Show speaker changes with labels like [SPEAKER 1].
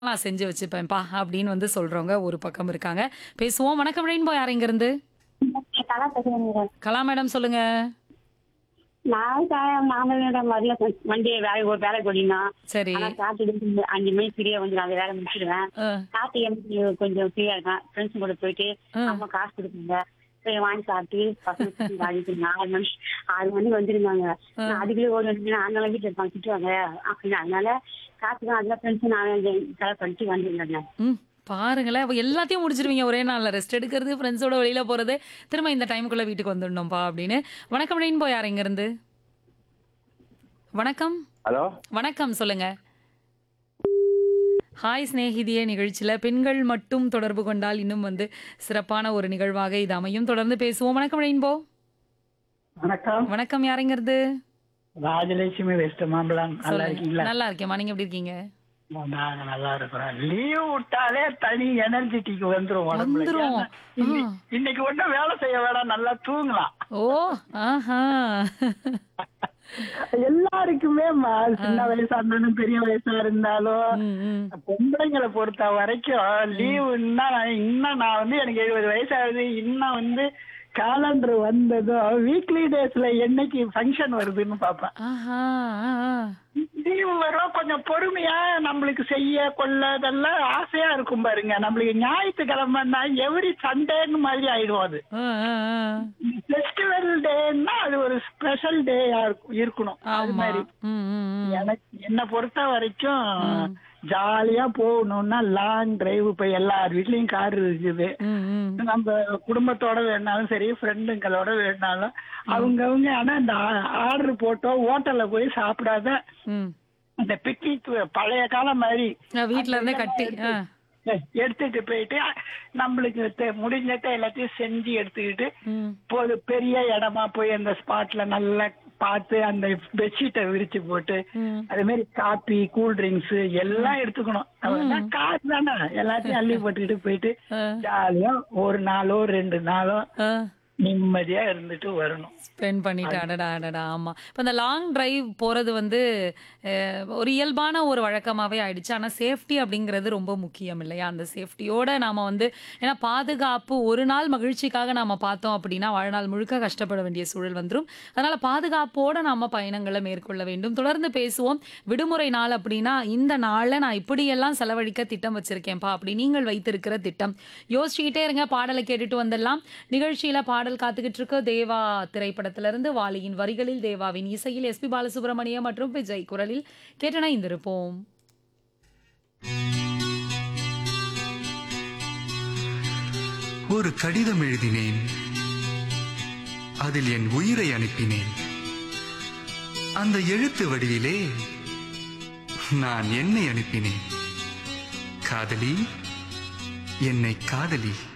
[SPEAKER 1] நான் செஞ்சு வச்சுப்பேன்ப்பா அப்படின்னு வந்து சொல்றவங்க ஒரு பக்கம் இருக்காங்க பேசுவோம் வணக்கம் ரெயின்போ யார் இங்க இருந்து
[SPEAKER 2] கலா பேசுறேன்
[SPEAKER 1] கலா மேடம் சொல்லுங்க
[SPEAKER 2] நான் க- மாமனாரோட மதியம் கொஞ்சம் வண்டியை வேலை ஒரு வேலை போடினா
[SPEAKER 1] சரி
[SPEAKER 2] ஆனா சாப்பிட்டு அஞ்சு மணி ஃப்ரீயா வந்து அந்த வேலை முடிச்சிடுவேன்
[SPEAKER 1] ஆ,
[SPEAKER 2] காத்து எனக்கு கொஞ்சம் ஃப்ரீயா இருக்கேன் ஃப்ரெண்ட்ஸ் கூட போயிட்டு
[SPEAKER 1] ஆ.
[SPEAKER 2] அம்மா காசு கொடுப்பாங்க போய் வாங்கி சாப்பிட்டு பசங்க வாங்கிட்டு நாலு மணி ஆறு மணி வந்துருந்தாங்க நான் அதுக்குள்ளே ஓடி வந்து அதனால வீட்டுல இருப்பாங்க திட்டுவாங்க அப்படின்னு அதனால காசு தான் அதெல்லாம் ஃப்ரெண்ட்ஸ் நான் செலவு பண்ணிட்டு வந்துருந்தேன்
[SPEAKER 1] ம் பாருங்களேன் அப்ப எல்லாத்தையும் முடிச்சிருவீங்க ஒரே நாள்ல ரெஸ்ட் எடுக்கிறது ஃப்ரெண்ட்ஸோட வெளியில போறது திரும்ப இந்த டைமுக்குள்ள வீட்டுக்கு வந்துடணும்ப்பா அப்படின்னு வணக்கம் ரெயின்போ யார் இங்க இருந்து வணக்கம்
[SPEAKER 3] ஹலோ
[SPEAKER 1] வணக்கம் சொல்லுங்க ஹாய் சிநேகிதியே நிகழ்ச்சியில பெண்கள் மட்டும் தொடர்பு கொண்டால் இன்னும் வந்து சிறப்பான ஒரு நிகழ்வாக இது அமையும் தொடர்ந்து பேசுவோம் வணக்கம் ரெயின்போ
[SPEAKER 4] வணக்கம்
[SPEAKER 1] வணக்கம் யாருங்கிறது
[SPEAKER 4] ராஜலட்சுமி வெஸ்ட் மாம்பழம் நல்லா
[SPEAKER 1] சொல்லுங்க
[SPEAKER 4] இருக்கீங்களா
[SPEAKER 1] நல்லா இருக்கேம்மா நீங்க எப்படி இருக்கீங்க
[SPEAKER 4] நாங்க நல்லா இருக்கிறோம் லீவ் விட்டாலே தனி எனர்ஜெட்டிக் வந்துரும் உடம்புல
[SPEAKER 1] வந்துரும்.
[SPEAKER 4] ஏன்னா, இன்னி- இன்னைக்கு ஒண்ணும் வேலை செய்ய வேணாம் நல்லா தூங்கலாம்
[SPEAKER 1] ஓ ஆஹா
[SPEAKER 4] எல்லாருக்குமே மா, சின்ன வயசா இருந்தாலும் பெரிய வயசா இருந்தாலும்
[SPEAKER 1] ம், ம்.
[SPEAKER 4] பொம்பளைங்களை பொறுத்த வரைக்கும் லீவுன்னா இன்னும் நான் வந்து எனக்கு எழுபது வயசு ஆகுது இன்னும் வந்து காலண்டர் வந்ததும் வீக்லி டேஸ்ல என்னைக்கு ஃபங்க்ஷன் வருதுன்னு பார்ப்பேன்
[SPEAKER 1] ஆஹா ஆ, ஆ.
[SPEAKER 4] லீவு வரும் கொஞ்சம் பொறுமையா நம்மளுக்கு செய்ய கொள்ள இதெல்லாம் ஆசையா இருக்கும் பாருங்க நம்மளுக்கு ஞாயிற்றுக்கிழமைன்னா எவ்ரி சண்டேன்னு மாதிரி ஆயிடும் அது
[SPEAKER 1] ஆ, ஆ, ஆ.
[SPEAKER 4] ஃபெஸ்டிவல் டேன்னா அது ஒரு ஸ்பெஷல் டேயா இருக்கணும் அது
[SPEAKER 1] ஆமா
[SPEAKER 4] மாதிரி
[SPEAKER 1] ம், ம், ம்.
[SPEAKER 4] எனக்கு என்ன பொறுத்த வரைக்கும் ஜாலியா போகணும்னா லாங் டிரைவ் இப்ப எல்லார் வீட்லயும் கார் இருக்குது
[SPEAKER 1] ம், ம்.
[SPEAKER 4] நம்ம குடும்பத்தோட வேணாலும் சரி ஃப்ரெண்டுங்களோட வேணாலும் அவங்கவங்க ஆனா இந்த ஆர்டர் போட்டோ ஹோட்டல்ல போய் சாப்பிடாத
[SPEAKER 1] ம்.
[SPEAKER 4] அந்த பிக்னிக் பழைய காலம் மாதிரி
[SPEAKER 1] நான் வீட்ல இருந்தே கட்டி ஆ.
[SPEAKER 4] எடுத்துட்டு போயிட்டு நம்மளுக்கு தெ- முடிஞ்சத எல்லாத்தையும் செஞ்சு எடுத்துக்கிட்டு
[SPEAKER 1] ம்.
[SPEAKER 4] போது பெரிய இடமா போய் அந்த ஸ்பாட்ல நல்லா பார்த்து அந்த பெட்ஷீட்டை விரிச்சு போட்டு
[SPEAKER 1] ம்.
[SPEAKER 4] அதே மாதிரி காபி கூல் ட்ரிங்க்ஸ் எல்லாம் எடுத்துக்கணும் அவ்வளவுதான் காசு தானே எல்லாத்தையும் அள்ளி போட்டுக்கிட்டு போயிட்டு
[SPEAKER 1] ஆ.
[SPEAKER 4] ஜாலியா ஒரு நாளோ ரெண்டு நாளோ
[SPEAKER 1] ஆ.
[SPEAKER 4] நிம்மதியா இருந்துட்டு வரணும்
[SPEAKER 1] ஸ்பெண்ட் பண்ணிட்டு அடடா அடடா ஆமா இப்போ இந்த லாங் டிரைவ் போறது வந்து அஹ், ஒரு இயல்பான ஒரு வழக்கமாவே ஆயிடுச்சு ஆனா சேஃப்டி அப்படிங்கிறது ரொம்ப முக்கியம் இல்லையா அந்த சேஃப்டியோட நாம வந்து ஏன்னா பாதுகாப்பு ஒரு நாள் மகிழ்ச்சிக்காக நாம பார்த்தோம் அப்படின்னா வாழ்நாள் முழுக்க கஷ்டப்பட வேண்டிய சூழல் வந்துரும் அதனால பாதுகாப்போட நாம பயணங்களை மேற்கொள்ள வேண்டும் தொடர்ந்து பேசுவோம் விடுமுறை நாள் அப்படின்னா இந்த நாள்ல நான் இப்படியெல்லாம் செலவழிக்க திட்டம் வச்சிருக்கேன்ப்பா அப்படி நீங்கள் வைத்திருக்கிற திட்டம் யோசிச்சுக்கிட்டே இருங்க பாடலை கேட்டுட்டு வந்துடலாம் நிகழ்ச்சியில பாடல் காத்துக்கிட்டு இருக்கு தேவா திரைப்படத்திலிருந்து வாலியின் வரிகளில் தேவாவின் இசையில் எஸ்பி பாலசுப்ரமணியம் மற்றும் விஜய் குரலில் கேட்டனா இருப்போம்
[SPEAKER 5] ஒரு கடிதம் எழுதினேன் அதில் என் உயிரை அனுப்பினேன் அந்த எழுத்து வடிவிலே நான் என்னை அனுப்பினேன் காதலி என்னை காதலி